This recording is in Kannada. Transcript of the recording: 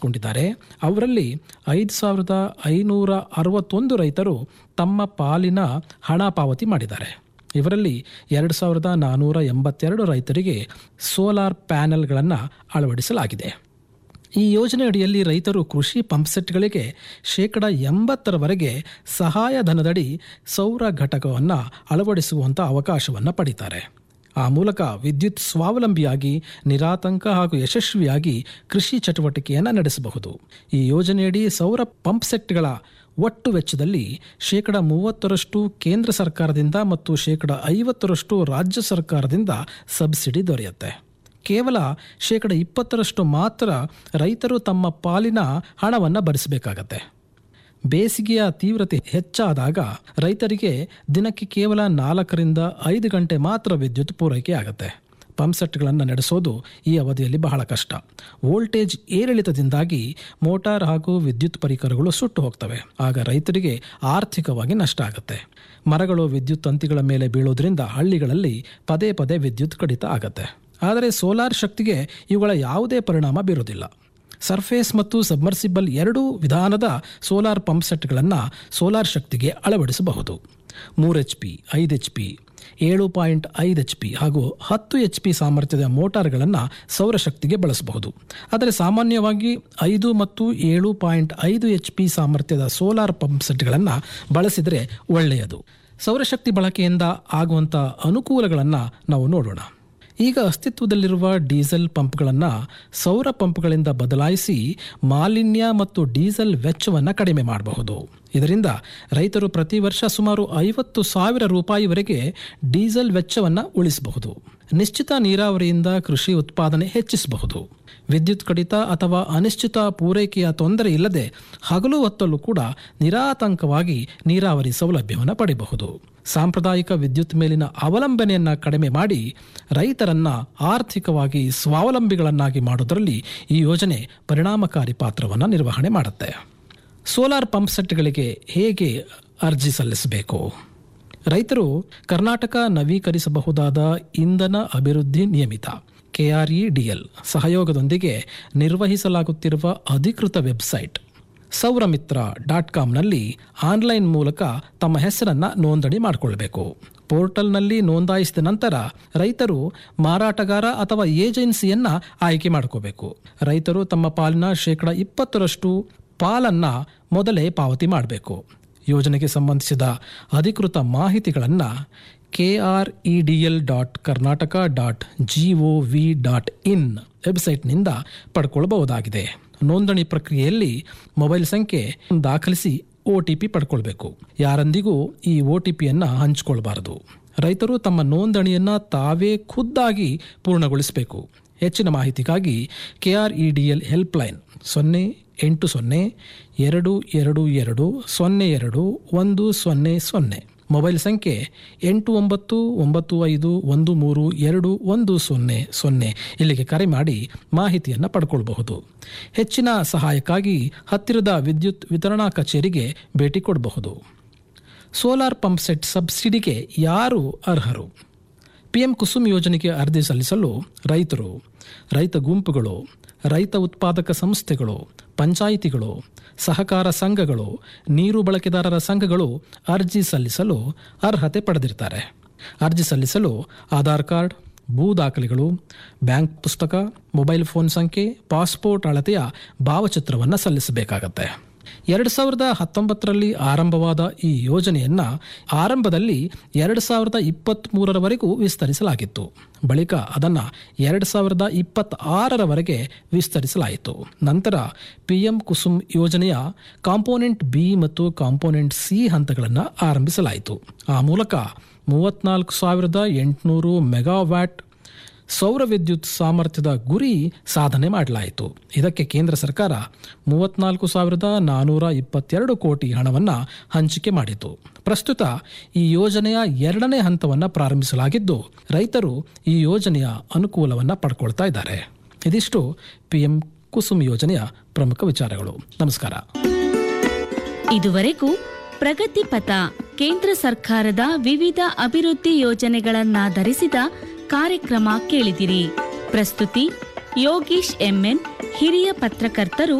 ನೋಂದಾಯಿಸಿಕೊಂಡಿದ್ದಾರೆ ಅವರಲ್ಲಿ ಐದು ಸಾವಿರದ ಐನೂರ ಅರವತ್ತೊಂದು ರೈತರು ತಮ್ಮ ಪಾಲಿನ ಹಣ ಪಾವತಿ ಮಾಡಿದ್ದಾರೆ ಇವರಲ್ಲಿ ಎರಡು ಸಾವಿರದ ನಾನ್ನೂರ ಎಂಬತ್ತೆರಡು ರೈತರಿಗೆ ಸೋಲಾರ್ ಪ್ಯಾನೆಲ್ಗಳನ್ನು ಅಳವಡಿಸಲಾಗಿದೆ ಈ ಯೋಜನೆ ಅಡಿಯಲ್ಲಿ ರೈತರು ಕೃಷಿ ಪಂಪ್ಸೆಟ್ಗಳಿಗೆ ಶೇಕಡ ಎಂಬತ್ತರವರೆಗೆ ಸಹಾಯಧನದಡಿ ಸೌರ ಘಟಕವನ್ನು ಅಳವಡಿಸುವಂಥ ಅವಕಾಶವನ್ನು ಪಡೀತಾರೆ ಆ ಮೂಲಕ ವಿದ್ಯುತ್ ಸ್ವಾವಲಂಬಿಯಾಗಿ ನಿರಾತಂಕ ಹಾಗೂ ಯಶಸ್ವಿಯಾಗಿ ಕೃಷಿ ಚಟುವಟಿಕೆಯನ್ನು ನಡೆಸಬಹುದು ಈ ಯೋಜನೆಯಡಿ ಸೌರ ಪಂಪ್ಸೆಟ್ಗಳ ಒಟ್ಟು ವೆಚ್ಚದಲ್ಲಿ ಶೇಕಡ ಮೂವತ್ತರಷ್ಟು ಕೇಂದ್ರ ಸರ್ಕಾರದಿಂದ ಮತ್ತು ಶೇಕಡ ಐವತ್ತರಷ್ಟು ರಾಜ್ಯ ಸರ್ಕಾರದಿಂದ ಸಬ್ಸಿಡಿ ದೊರೆಯುತ್ತೆ ಕೇವಲ ಶೇಕಡ ಇಪ್ಪತ್ತರಷ್ಟು ಮಾತ್ರ ರೈತರು ತಮ್ಮ ಪಾಲಿನ ಹಣವನ್ನು ಭರಿಸಬೇಕಾಗತ್ತೆ ಬೇಸಿಗೆಯ ತೀವ್ರತೆ ಹೆಚ್ಚಾದಾಗ ರೈತರಿಗೆ ದಿನಕ್ಕೆ ಕೇವಲ ನಾಲ್ಕರಿಂದ ಐದು ಗಂಟೆ ಮಾತ್ರ ವಿದ್ಯುತ್ ಪೂರೈಕೆ ಆಗುತ್ತೆ ಪಂಪ್ಸೆಟ್ಗಳನ್ನು ನಡೆಸೋದು ಈ ಅವಧಿಯಲ್ಲಿ ಬಹಳ ಕಷ್ಟ ವೋಲ್ಟೇಜ್ ಏರಿಳಿತದಿಂದಾಗಿ ಮೋಟಾರ್ ಹಾಗೂ ವಿದ್ಯುತ್ ಪರಿಕರಗಳು ಸುಟ್ಟು ಹೋಗ್ತವೆ ಆಗ ರೈತರಿಗೆ ಆರ್ಥಿಕವಾಗಿ ನಷ್ಟ ಆಗುತ್ತೆ ಮರಗಳು ವಿದ್ಯುತ್ ತಂತಿಗಳ ಮೇಲೆ ಬೀಳೋದ್ರಿಂದ ಹಳ್ಳಿಗಳಲ್ಲಿ ಪದೇ ಪದೇ ವಿದ್ಯುತ್ ಕಡಿತ ಆಗುತ್ತೆ ಆದರೆ ಸೋಲಾರ್ ಶಕ್ತಿಗೆ ಇವುಗಳ ಯಾವುದೇ ಪರಿಣಾಮ ಬೀರೋದಿಲ್ಲ ಸರ್ಫೇಸ್ ಮತ್ತು ಸಬ್ಮರ್ಸಿಬಲ್ ಎರಡೂ ವಿಧಾನದ ಸೋಲಾರ್ ಪಂಪ್ ಸೆಟ್ಗಳನ್ನು ಸೋಲಾರ್ ಶಕ್ತಿಗೆ ಅಳವಡಿಸಬಹುದು ಮೂರು ಎಚ್ ಪಿ ಐದು ಎಚ್ ಪಿ ಏಳು ಪಾಯಿಂಟ್ ಐದು ಎಚ್ ಪಿ ಹಾಗೂ ಹತ್ತು ಎಚ್ ಪಿ ಸಾಮರ್ಥ್ಯದ ಮೋಟಾರ್ಗಳನ್ನು ಸೌರಶಕ್ತಿಗೆ ಬಳಸಬಹುದು ಆದರೆ ಸಾಮಾನ್ಯವಾಗಿ ಐದು ಮತ್ತು ಏಳು ಪಾಯಿಂಟ್ ಐದು ಎಚ್ ಪಿ ಸಾಮರ್ಥ್ಯದ ಸೋಲಾರ್ ಪಂಪ್ ಸೆಟ್ಗಳನ್ನು ಬಳಸಿದರೆ ಒಳ್ಳೆಯದು ಸೌರಶಕ್ತಿ ಬಳಕೆಯಿಂದ ಆಗುವಂಥ ಅನುಕೂಲಗಳನ್ನು ನಾವು ನೋಡೋಣ ಈಗ ಅಸ್ತಿತ್ವದಲ್ಲಿರುವ ಡೀಸೆಲ್ ಪಂಪ್ಗಳನ್ನು ಸೌರ ಪಂಪ್ಗಳಿಂದ ಬದಲಾಯಿಸಿ ಮಾಲಿನ್ಯ ಮತ್ತು ಡೀಸೆಲ್ ವೆಚ್ಚವನ್ನು ಕಡಿಮೆ ಮಾಡಬಹುದು ಇದರಿಂದ ರೈತರು ಪ್ರತಿ ವರ್ಷ ಸುಮಾರು ಐವತ್ತು ಸಾವಿರ ರೂಪಾಯಿವರೆಗೆ ಡೀಸೆಲ್ ವೆಚ್ಚವನ್ನು ಉಳಿಸಬಹುದು ನಿಶ್ಚಿತ ನೀರಾವರಿಯಿಂದ ಕೃಷಿ ಉತ್ಪಾದನೆ ಹೆಚ್ಚಿಸಬಹುದು ವಿದ್ಯುತ್ ಕಡಿತ ಅಥವಾ ಅನಿಶ್ಚಿತ ಪೂರೈಕೆಯ ತೊಂದರೆ ಇಲ್ಲದೆ ಹಗಲು ಹೊತ್ತಲ್ಲೂ ಕೂಡ ನಿರಾತಂಕವಾಗಿ ನೀರಾವರಿ ಸೌಲಭ್ಯವನ್ನು ಪಡೆಯಬಹುದು ಸಾಂಪ್ರದಾಯಿಕ ವಿದ್ಯುತ್ ಮೇಲಿನ ಅವಲಂಬನೆಯನ್ನು ಕಡಿಮೆ ಮಾಡಿ ರೈತರನ್ನ ಆರ್ಥಿಕವಾಗಿ ಸ್ವಾವಲಂಬಿಗಳನ್ನಾಗಿ ಮಾಡೋದರಲ್ಲಿ ಈ ಯೋಜನೆ ಪರಿಣಾಮಕಾರಿ ಪಾತ್ರವನ್ನು ನಿರ್ವಹಣೆ ಮಾಡುತ್ತೆ ಸೋಲಾರ್ ಪಂಪ್ ಸೆಟ್ಗಳಿಗೆ ಹೇಗೆ ಅರ್ಜಿ ಸಲ್ಲಿಸಬೇಕು ರೈತರು ಕರ್ನಾಟಕ ನವೀಕರಿಸಬಹುದಾದ ಇಂಧನ ಅಭಿವೃದ್ಧಿ ನಿಯಮಿತ ಕೆಆರ್ಇಡಿಎಲ್ ಸಹಯೋಗದೊಂದಿಗೆ ನಿರ್ವಹಿಸಲಾಗುತ್ತಿರುವ ಅಧಿಕೃತ ವೆಬ್ಸೈಟ್ ಸೌರಮಿತ್ರ ಡಾಟ್ ಕಾಮ್ನಲ್ಲಿ ಆನ್ಲೈನ್ ಮೂಲಕ ತಮ್ಮ ಹೆಸರನ್ನು ನೋಂದಣಿ ಮಾಡಿಕೊಳ್ಬೇಕು ಪೋರ್ಟಲ್ನಲ್ಲಿ ನೋಂದಾಯಿಸಿದ ನಂತರ ರೈತರು ಮಾರಾಟಗಾರ ಅಥವಾ ಏಜೆನ್ಸಿಯನ್ನ ಆಯ್ಕೆ ಮಾಡ್ಕೋಬೇಕು ರೈತರು ತಮ್ಮ ಪಾಲಿನ ಶೇಕಡ ಇಪ್ಪತ್ತರಷ್ಟು ಪಾಲನ್ನ ಮೊದಲೇ ಪಾವತಿ ಮಾಡಬೇಕು ಯೋಜನೆಗೆ ಸಂಬಂಧಿಸಿದ ಅಧಿಕೃತ ಮಾಹಿತಿಗಳನ್ನು K R E D L dot Karnataka dot G O V dot in ವೆಬ್ಸೈಟ್ನಿಂದ ಪಡ್ಕೊಳ್ಬಹುದಾಗಿದೆ ನೋಂದಣಿ ಪ್ರಕ್ರಿಯೆಯಲ್ಲಿ ಮೊಬೈಲ್ ಸಂಖ್ಯೆ ದಾಖಲಿಸಿ ಒ ಟಿ ಪಿ ಪಡ್ಕೊಳ್ಬೇಕು ಯಾರೊಂದಿಗೂ ಈ ಒ ಟಿ ಪಿಯನ್ನು ಹಂಚಿಕೊಳ್ಬಾರದು ರೈತರು ತಮ್ಮ ನೋಂದಣಿಯನ್ನು ತಾವೇ ಖುದ್ದಾಗಿ ಪೂರ್ಣಗೊಳಿಸಬೇಕು ಹೆಚ್ಚಿನ ಮಾಹಿತಿಗಾಗಿ K R E D L helpline ಸೊನ್ನೆ ಎಂಟು ಸೊನ್ನೆ ಎರಡು ಎರಡು ಎರಡು ಸೊನ್ನೆ ಎರಡು ಒಂದು ಸೊನ್ನೆ ಸೊನ್ನೆ ಮೊಬೈಲ್ ಸಂಖ್ಯೆ ಎಂಟು ಒಂಬತ್ತು ಒಂಬತ್ತು ಐದು ಒಂದು ಮೂರು ಎರಡು ಒಂದು ಸೊನ್ನೆ ಸೊನ್ನೆ ಇಲ್ಲಿಗೆ ಕರೆ ಮಾಡಿ ಮಾಹಿತಿಯನ್ನು ಪಡ್ಕೊಳ್ಬಹುದು ಹೆಚ್ಚಿನ ಸಹಾಯಕ್ಕಾಗಿ ಹತ್ತಿರದ ವಿದ್ಯುತ್ ವಿತರಣಾ ಕಚೇರಿಗೆ ಭೇಟಿ ಕೊಡಬಹುದು ಸೋಲಾರ್ ಪಂಪ್ ಸೆಟ್ ಸಬ್ಸಿಡಿಗೆ ಯಾರು ಅರ್ಹರು ಪಿಎಂ ಕುಸುಮ್ ಯೋಜನೆಗೆ ಅರ್ಜಿ ಸಲ್ಲಿಸಲು ರೈತರು ರೈತ ಗುಂಪುಗಳು ರೈತ ಉತ್ಪಾದಕ ಸಂಸ್ಥೆಗಳು ಪಂಚಾಯಿತಿಗಳು ಸಹಕಾರ ಸಂಘಗಳು ನೀರು ಬಳಕೆದಾರರ ಸಂಘಗಳು ಅರ್ಜಿ ಸಲ್ಲಿಸಲು ಅರ್ಹತೆ ಪಡೆದಿರ್ತಾರೆ ಅರ್ಜಿ ಸಲ್ಲಿಸಲು ಆಧಾರ್ ಕಾರ್ಡ್ ಭೂ ದಾಖಲೆಗಳು ಬ್ಯಾಂಕ್ ಪುಸ್ತಕ ಮೊಬೈಲ್ ಫೋನ್ ಸಂಖ್ಯೆ ಪಾಸ್ಪೋರ್ಟ್ ಅಳತೆಯ ಭಾವಚಿತ್ರವನ್ನು ಸಲ್ಲಿಸಬೇಕಾಗತ್ತೆ ಎರಡು ಸಾವಿರದ ಹತ್ತೊಂಬತ್ತರಲ್ಲಿ ಆರಂಭವಾದ ಈ ಯೋಜನೆಯನ್ನ ಆರಂಭದಲ್ಲಿ ಎರಡು ಸಾವಿರದ ಇಪ್ಪತ್ತ್ ಮೂರರವರೆಗೂ ವಿಸ್ತರಿಸಲಾಗಿತ್ತು ಬಳಿಕ ಅದನ್ನು ಎರಡು ಸಾವಿರದ ಇಪ್ಪತ್ತಾರರವರೆಗೆ ವಿಸ್ತರಿಸಲಾಯಿತು ನಂತರ ಪಿಎಂ ಕುಸುಮ್ ಯೋಜನೆಯ ಕಾಂಪೋನೆಂಟ್ ಬಿ ಮತ್ತು ಕಾಂಪೋನೆಂಟ್ ಸಿ ಹಂತಗಳನ್ನು ಆರಂಭಿಸಲಾಯಿತು ಆ ಮೂಲಕ ಮೂವತ್ನಾಲ್ಕು ಸಾವಿರದ ಎಂಟುನೂರು ಮೆಗಾವ್ಯಾಟ್ ಸೌರ ವಿದ್ಯುತ್ ಸಾಮರ್ಥ್ಯದ ಗುರಿ ಸಾಧನೆ ಮಾಡಲಾಯಿತು ಇದಕ್ಕೆ ಕೇಂದ್ರ ಸರ್ಕಾರ ಮೂವತ್ನಾಲ್ಕು ಸಾವಿರದ ನಾನ್ನೂರ ಇಪ್ಪತ್ತೆರಡು ಕೋಟಿ ಹಣವನ್ನು ಹಂಚಿಕೆ ಮಾಡಿತು ಪ್ರಸ್ತುತ ಈ ಯೋಜನೆಯ ಎರಡನೇ ಹಂತವನ್ನು ಪ್ರಾರಂಭಿಸಲಾಗಿದ್ದು ರೈತರು ಈ ಯೋಜನೆಯ ಅನುಕೂಲವನ್ನು ಪಡ್ಕೊಳ್ತಾ ಇದ್ದಾರೆ ಇದಿಷ್ಟು ಪಿಎಂ ಕುಸುಮ್ ಯೋಜನೆಯ ಪ್ರಮುಖ ವಿಚಾರಗಳು ನಮಸ್ಕಾರ ಇದುವರೆಗೂ ಪ್ರಗತಿ ಪಥ ಕೇಂದ್ರ ಸರ್ಕಾರದ ವಿವಿಧ ಅಭಿವೃದ್ಧಿ ಯೋಜನೆಗಳನ್ನಾಧರಿಸಿದ ಕಾರ್ಯಕ್ರಮ ಕೇಳಿದಿರಿ ಪ್ರಸ್ತುತಿ ಯೋಗೀಶ್ ಎಂಎನ್ ಹಿರಿಯ ಪತ್ರಕರ್ತರು